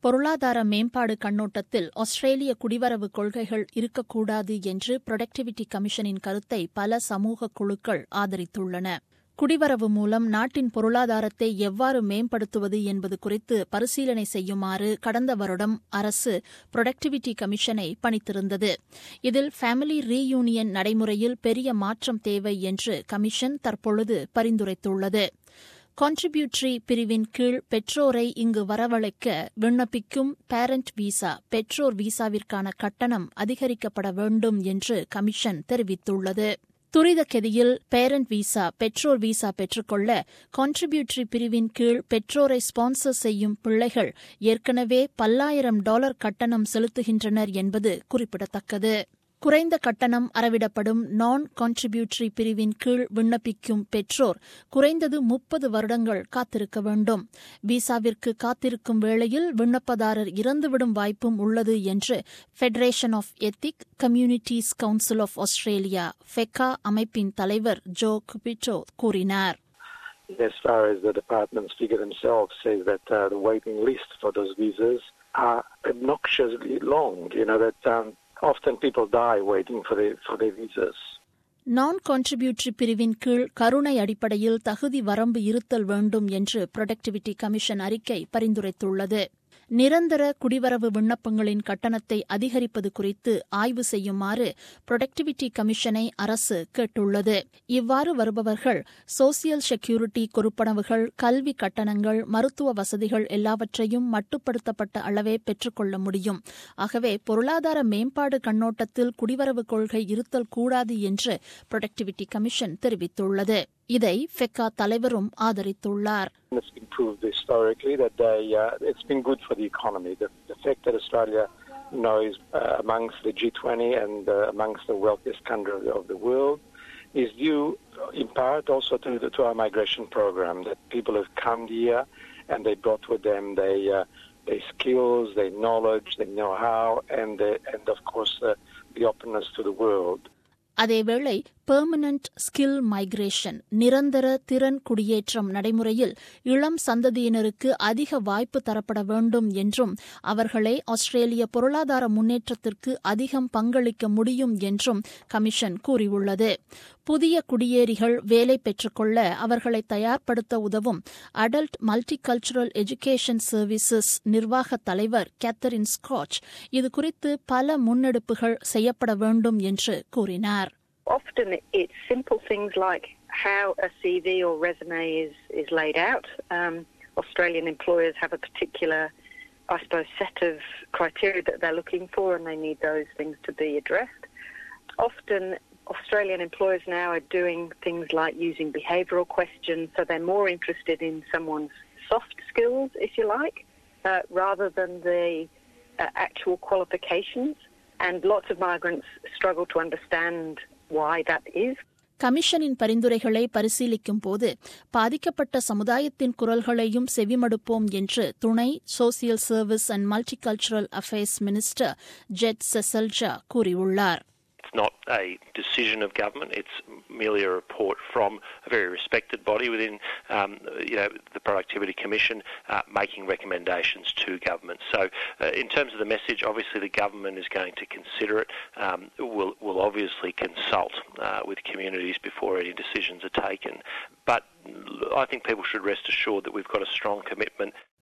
பொருளாதார மேம்பாடு கண்ணோட்டத்தில் ஆஸ்திரேலிய குடிவரவு கொள்கைகள் இருக்கக்கூடாது என்று புரொடக்டிவிட்டி கமிஷனின் கருத்தை பல சமூக குழுக்கள் ஆதரித்துள்ளன குடிவரவு மூலம் நாட்டின் பொருளாதாரத்தை எவ்வாறு மேம்படுத்துவது என்பது குறித்து பரிசீலனை செய்யுமாறு கடந்த வருடம் அரசு புரொடக்டிவிட்டி கமிஷனை பணித்திருந்தது இதில் ஃபேமிலி ரீயூனியன் நடைமுறையில் பெரிய மாற்றம் தேவை என்று கமிஷன் தற்பொழுது பரிந்துரைத்துள்ளது கான்ட்ரிபியூட்டரி பிரிவின் கீழ் பெற்றோரை இங்கு வரவழைக்க விண்ணப்பிக்கும் பேரண்ட் விசா பெற்றோர் விசாவிற்கான கட்டணம் அதிகரிக்கப்பட வேண்டும் என்று கமிஷன் தெரிவித்துள்ளது துரித கெதியில் பேரண்ட் விசா பெற்றோர் விசா பெற்றுக்கொள்ள கான்ட்ரிபியூட்டரி பிரிவின் கீழ் பெற்றோரை ஸ்பான்சர் செய்யும் பிள்ளைகள் ஏற்கனவே பல்லாயிரம் டாலர் கட்டணம் செலுத்துகின்றனர் என்பது குறிப்பிடத்தக்கது குறைந்த கட்டணம் அறவிடப்படும் நான் கான்ட்ரிபியூட்டரி பிரிவின் கீழ் விண்ணப்பிக்கும் பெற்றோர் குறைந்தது முப்பது வருடங்கள் காத்திருக்க வேண்டும் விசாவிற்கு காத்திருக்கும் வேளையில் விண்ணப்பதாரர் இறந்துவிடும் வாய்ப்பும் உள்ளது என்று federation of ethnic communities council of Australia FECCA அமைப்பின் தலைவர் ஜோ குபிட்டோ கூறினார் As far as the department's figure themselves says that uh, the waiting list for those visas are obnoxiously long. You know that um, often people die waiting for their for their visas. நான் contributory பிரிவின் கீழ் கருணை அடிப்படையில் தகுதி வரம்பு இருத்தல் வேண்டும் என்று புரொடக்டிவிட்டி கமிஷன் அறிக்கை பரிந்துரைத்துள்ளது நிரந்தர குடிவரவு விண்ணப்பங்களின் கட்டணத்தை அதிகரிப்பது குறித்து ஆய்வு செய்யுமாறு புரொடக்டிவிட்டி கமிஷனை அரசு கேட்டுள்ளது இவ்வாறு வருபவர்கள் சோசியல் செக்யூரிட்டி கொடுப்பனவுகள் கல்வி கட்டணங்கள் மருத்துவ வசதிகள் எல்லாவற்றையும் மட்டுப்படுத்தப்பட்ட அளவே பெற்றுக்கொள்ள முடியும் ஆகவே பொருளாதார மேம்பாடு கண்ணோட்டத்தில் குடிவரவு கொள்கை இருத்தல் கூடாது என்று புரொடக்டிவிட்டி கமிஷன் தெரிவித்துள்ளது இதை ஃபெக்கா தலைவரும் ஆதரித்துள்ளார் It's been proved historically that they, uh, it's been good for the economy. The, the fact that Australia you know, is uh, amongst the G20 and uh, amongst the wealthiest countries of the world is due in part also to, the, to our migration program, that people have come here and they brought with them their, uh, their skills, their knowledge, their know-how, and, uh, and of course uh, the openness to the world. அதேவேளை permanent skill migration நிரந்தர திறன் குடியேற்றம் நடைமுறையில் இளம் சந்ததியினருக்கு அதிக வாய்ப்பு தரப்பட வேண்டும் என்றும் அவர்களே ஆஸ்திரேலிய பொருளாதார முன்னேற்றத்திற்கு அதிகம் பங்களிக்க முடியும் என்றும் கமிஷன் கூறியுள்ளது புதிய குடியேறிகள் வேலை பெற்றுக்கொள்ள அவர்களை தயார்படுத்த உதவும் அடல்ட் மல்டிகல்ச்சுரல் எஜுகேஷன் சர்வீசஸ் நிர்வாக தலைவர் கேத்தரின் ஸ்காட்ச் இதுகுறித்து பல முன்னெடுப்புகள் செய்யப்பட வேண்டும் என்று கூறினார் Often it's simple things like how a CV or resume is, is laid out. Um, Australian employers have a particular, I suppose, set of criteria that they're looking for, and they need those things to be addressed. Often Australian employers now are doing things like using behavioural questions, so they're more interested in someone's soft skills, if you like, uh, rather than the uh, actual qualifications. And lots of migrants struggle to understand why that is. கமிஷனின் பரிந்துரைகளை பரிசீலிக்கும் போது பாதிக்கப்பட்ட சமுதாயத்தின் குரல்களையும் செவிமடுப்போம் என்று துணை social service and multicultural affairs minister Jed Seselja கூறியுள்ளார் It's not a decision of government. It's merely a report from a very respected body within, um, you know, the Productivity Commission, uh, making recommendations to government. So, uh, in terms of the message, obviously the government is going to consider it. Um, will will obviously consult uh, with communities before any decisions are taken. But I think people should rest assured that we've got a strong commitment